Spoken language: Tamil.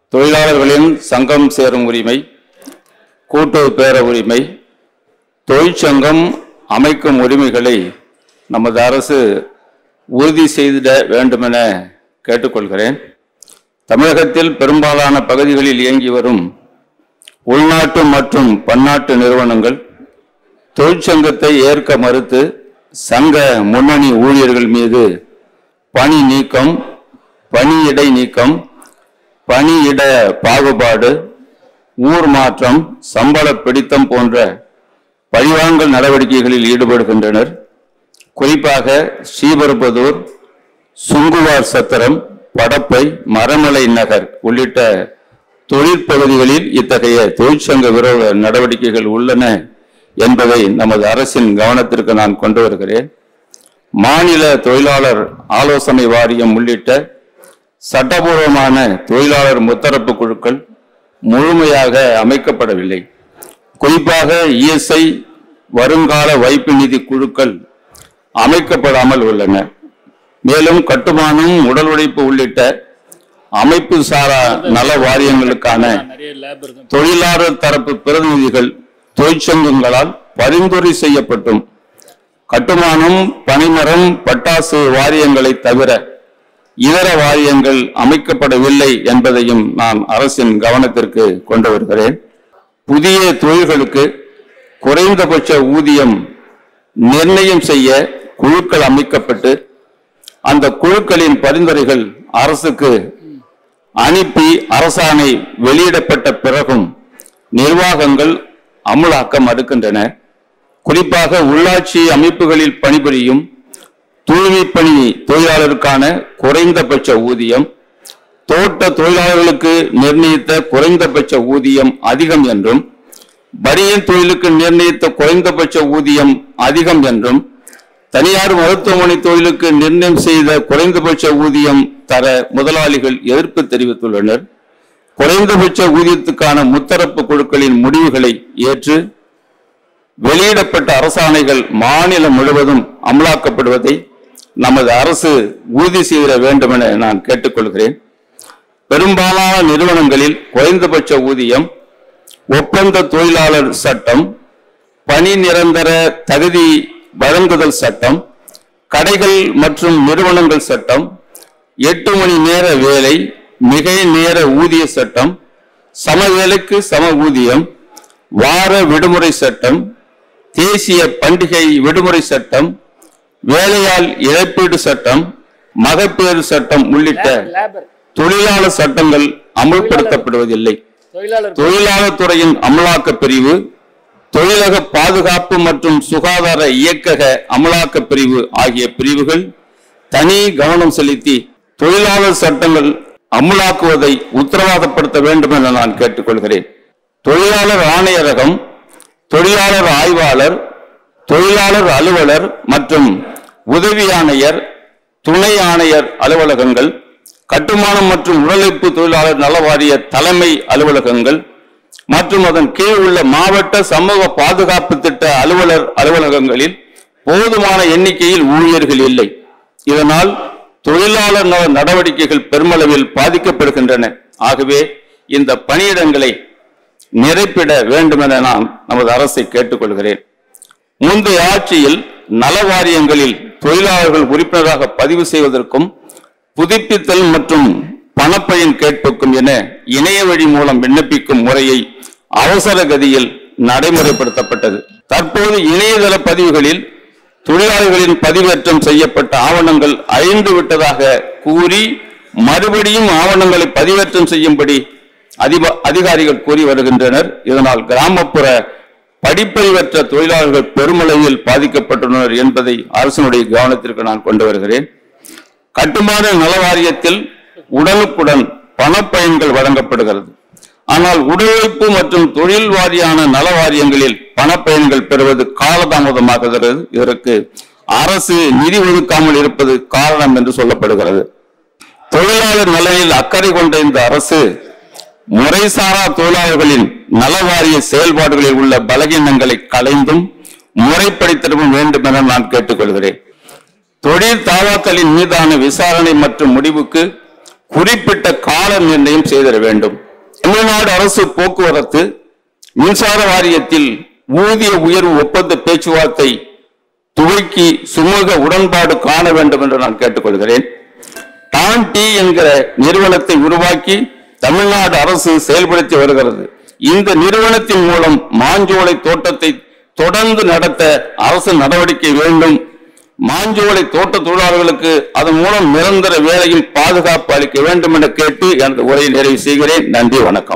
தொழிலாளர்களின் சங்கம் சேரும் உரிமை கூட்டுறவு பேர உரிமை தொழிற்சங்கம் அமைக்கும் உரிமைகளை நமது அரசு உறுதி செய்திட வேண்டுமென கேட்டுக்கொள்கிறேன் தமிழகத்தில் பெரும்பாலான பகுதிகளில் இயங்கி வரும் உள்நாட்டு மற்றும் பன்னாட்டு நிறுவனங்கள் தொழிற்சங்கத்தை ஏற்க மறுத்து சங்க முன்னணி ஊழியர்கள் மீது பணி நீக்கம் பணியிடை நீக்கம் பணியிட பாகுபாடு ஊர் மாற்றம் சம்பள பிடித்தம் போன்ற பழிவாங்கல் நடவடிக்கைகளில் ஈடுபடுகின்றனர் குறிப்பாக ஸ்ரீபெரும்புதூர் சுங்குவார் சத்திரம் படப்பை மரமலை நகர் உள்ளிட்ட தொழிற்பகுதிகளில் இத்தகைய தொழிற்சங்க விரோத நடவடிக்கைகள் உள்ளன என்பதை நமது அரசின் கவனத்திற்கு நான் கொண்டு வருகிறேன் மாநில தொழிலாளர் ஆலோசனை வாரியம் உள்ளிட்ட சட்டபூர்வமான தொழிலாளர் முத்தரப்பு குழுக்கள் முழுமையாக அமைக்கப்படவில்லை குறிப்பாக இஎஸ்ஐ வருங்கால வைப்பு நிதி குழுக்கள் அமைக்கப்படாமல் உள்ளன மேலும் கட்டுமானம் உடல் உழைப்பு உள்ளிட்ட அமைப்பு சாரா நல வாரியங்களுக்கான நிறைய லேப் இருக்கு தொழிலாளர் தரப்பு பிரதிநிதிகள் தொழிற்சங்கங்களால் பரிந்துரை செய்யப்பட்டும் கட்டுமானம் பணிமரம் பட்டாசு வாரியங்களை தவிர இதர வாரியங்கள் அமைக்கப்படவில்லை என்பதையும் நான் அரசின் கவனத்திற்கு கொண்டு வருகிறேன் புதிய தொழில்களுக்கு குறைந்தபட்ச ஊதியம் நிர்ணயம் செய்ய குழுக்கள் அமைக்கப்பட்டு அந்த குழுக்களின் பரிந்துரைகள் அரசுக்கு அனுப்பி அரசாணை வெளியிடப்பட்ட பிறகும் நிர்வாகங்கள் அமுலாக்க மறுக்கின்றன குறிப்பாக உள்ளாட்சி அமைப்புகளில் பணிபுரியும் தூய்மை பணி தொழிலாளருக்கான குறைந்தபட்ச ஊதியம் தோட்ட தொழிலாளர்களுக்கு நிர்ணயித்த குறைந்தபட்ச ஊதியம் அதிகம் என்றும் பனியன் தொழிலுக்கு நிர்ணயித்த குறைந்தபட்ச ஊதியம் அதிகம் என்றும் தனியார் மருத்துவமனை தொழிலுக்கு நிர்ணயம் செய்த குறைந்தபட்ச ஊதியம் தர முதலாளிகள் எதிர்ப்பு தெரிவித்துள்ளனர் குறைந்தபட்ச ஊதியத்துக்கான முத்தரப்பு குழுக்களின் முடிவுகளை ஏற்று வெளியிடப்பட்ட அரசாணைகள் மாநிலம் முழுவதும் அமலாக்கப்படுவதை நமது அரசு உறுதி செய்திட வேண்டும் என நான் கேட்டுக்கொள்கிறேன் பெரும்பாலான நிறுவனங்களில் குறைந்தபட்ச ஊதியம் ஒப்பந்த தொழிலாளர் சட்டம் பணி நிரந்தர தகுதி வழங்குதல் சட்டம் கடைகள் மற்றும் நிறுவனங்கள் சட்டம் எட்டு மணி நேர வேலை மிகை நேர ஊதிய சட்டம் சம வேலைக்கு சம ஊதியம் வார விடுமுறை சட்டம் தேசிய பண்டிகை விடுமுறை சட்டம் வேலையாள் இழப்பீடு சட்டம் மகப்பேறு சட்டம் உள்ளிட்ட லேபர் தொழிலாளர் சட்டங்கள் அமுல்படுத்தப்படுவதில்லை தொழிலாளர் தொழிலாளர் துறையின் அமலாக்க பிரிவு தொழிலக பாதுகாப்பு மற்றும் சுகாதார இயக்கக அமலாக்க பிரிவு ஆகிய பிரிவுகள் தனி கவனம் செலுத்தி தொழிலாளர் சட்டங்கள் அமலாக்குவதை உத்தரவாதப்படுத்த வேண்டும் என நான் கேட்டுக்கொள்கிறேன் தொழிலாளர் ஆணையரகம் தொழிலாளர் ஆய்வாளர் தொழிலாளர் அலுவலர் மற்றும் உதவி ஆணையர் துணை ஆணையர் அலுவலகங்கள் கட்டுமானம் மற்றும் உடலைப்பு தொழிலாளர் நல வாரிய தலைமை அலுவலகங்கள் மற்றும் அதன் கீழ் உள்ள மாவட்ட சமூக பாதுகாப்பு திட்ட அலுவலர் அலுவலகங்களில் போதுமான எண்ணிக்கையில் ஊழியர்கள் இல்லை இதனால் தொழிலாளர் நல நடவடிக்கைகள் பெருமளவில் பாதிக்கப்படுகின்றன ஆகவே இந்த பணியிடங்களை நிறைப்பிட வேண்டும் என நான் நமது அரசை கேட்டுக்கொள்கிறேன் முந்தைய ஆட்சியில் நல வாரியங்களில் தொழிலாளர்கள் உறுப்பினராக பதிவு செய்வதற்கும் புதுப்பித்தல் மற்றும் பணப்பயன் கேட்புக்கும் என இணைய வழி மூலம் விண்ணப்பிக்கும் முறையை அவசர கதியில் நடைமுறைப்படுத்தப்பட்டது தற்போது இணையதள பதிவுகளில் தொழிலாளர்களின் பதிவேற்றம் செய்யப்பட்ட ஆவணங்கள் அழிந்து விட்டதாக கூறி மறுபடியும் ஆவணங்களை பதிவேற்றம் செய்யும்படி அதிப- அதிகாரிகள் கூறி வருகின்றனர் இதனால் கிராமப்புற படிப்பறிவற்ற தொழிலாளர்கள் பெருமளவில் பாதிக்கப்பட்டுள்ளனர் என்பதை அரசினுடைய கவனத்திற்கு நான் கொண்டு வருகிறேன் கட்டுமான நல வாரியத்தில் உடனுக்குடன் பணப்பயன்கள் வழங்கப்படுகிறது ஆனால் உடலுழைப்பு மற்றும் தொழில் வாரியான நல வாரியங்களில் பணப்பயன்கள் பெறுவது காலதாமதமாகிறது இதற்கு அரசு நிதி ஒதுக்காமல் இருப்பது காரணம் என்று சொல்லப்படுகிறது தொழிலாளர் நலனில் அக்கறை கொண்ட இந்த அரசு முறைசாரா தொழிலாளர்களின் நலவாரிய செயல்பாடுகளில் உள்ள பலகீனங்களை களைந்தும் முறைப்படுத்திடவும் வேண்டும் என நான் கேட்டுக்கொள்கிறேன் தொழில் தாவாக்களின் மீதான விசாரணை மற்றும் முடிவுக்கு குறிப்பிட்ட கால நிர்ணயம் செய்திட வேண்டும் தமிழ்நாடு அரசு போக்குவரத்து மின்சார வாரியத்தில் ஊதிய உயர்வு ஒப்பந்த பேச்சுவார்த்தை துவக்கி சுமூக உடன்பாடு காண வேண்டும் என்று நான் கேட்டுக்கொள்கிறேன் டான் டி என்கிற நிறுவனத்தை உருவாக்கி தமிழ்நாடு அரசு செயல்படுத்தி வருகிறது இந்த நிறுவனத்தின் மூலம் மாஞ்சோலை தோட்டத்தை தொடர்ந்து நடத்த அரசு நடவடிக்கை வேண்டும் மாஞ்சோலை தோட்ட தொழிலாளர்களுக்கு அதன் மூலம் நிரந்தர வேலையில் பாதுகாப்பு அளிக்க வேண்டும் என கேட்டு எனது உரையை நிறைவு செய்கிறேன் நன்றி வணக்கம்